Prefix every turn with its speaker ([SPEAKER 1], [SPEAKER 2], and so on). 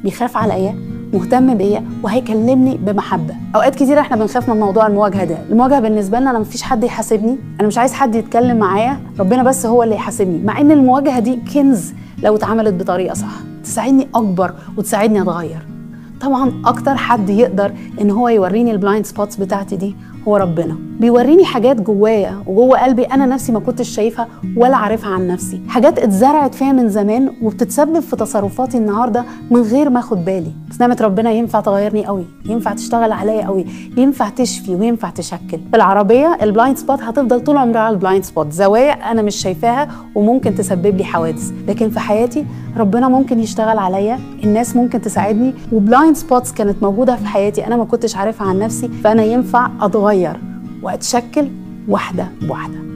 [SPEAKER 1] بيخاف عليا مهتم بيا وهيكلمني بمحبه اوقات كتير احنا بنخاف من موضوع المواجهه ده المواجهه بالنسبه لنا انا مفيش حد يحاسبني انا مش عايز حد يتكلم معايا ربنا بس هو اللي يحاسبني مع ان المواجهه دي كنز لو اتعملت بطريقه صح تساعدني اكبر وتساعدني اتغير طبعا اكتر حد يقدر ان هو يوريني البلايند سبوتس بتاعتي دي هو ربنا بيوريني حاجات جوايا وجوه قلبي انا نفسي ما كنتش شايفها ولا عارفها عن نفسي حاجات اتزرعت فيا من زمان وبتتسبب في تصرفاتي النهارده من غير ما اخد بالي بس نعمه ربنا ينفع تغيرني قوي ينفع تشتغل عليا قوي ينفع تشفي وينفع تشكل في العربيه البلايند سبوت هتفضل طول عمرها البلايند سبوت زوايا انا مش شايفاها وممكن تسبب لي حوادث لكن في حياتي ربنا ممكن يشتغل عليا الناس ممكن تساعدني وبلايند سبوتس كانت موجوده في حياتي انا ما كنتش عارفها عن نفسي فانا ينفع اتغير واتشكل واحده بواحده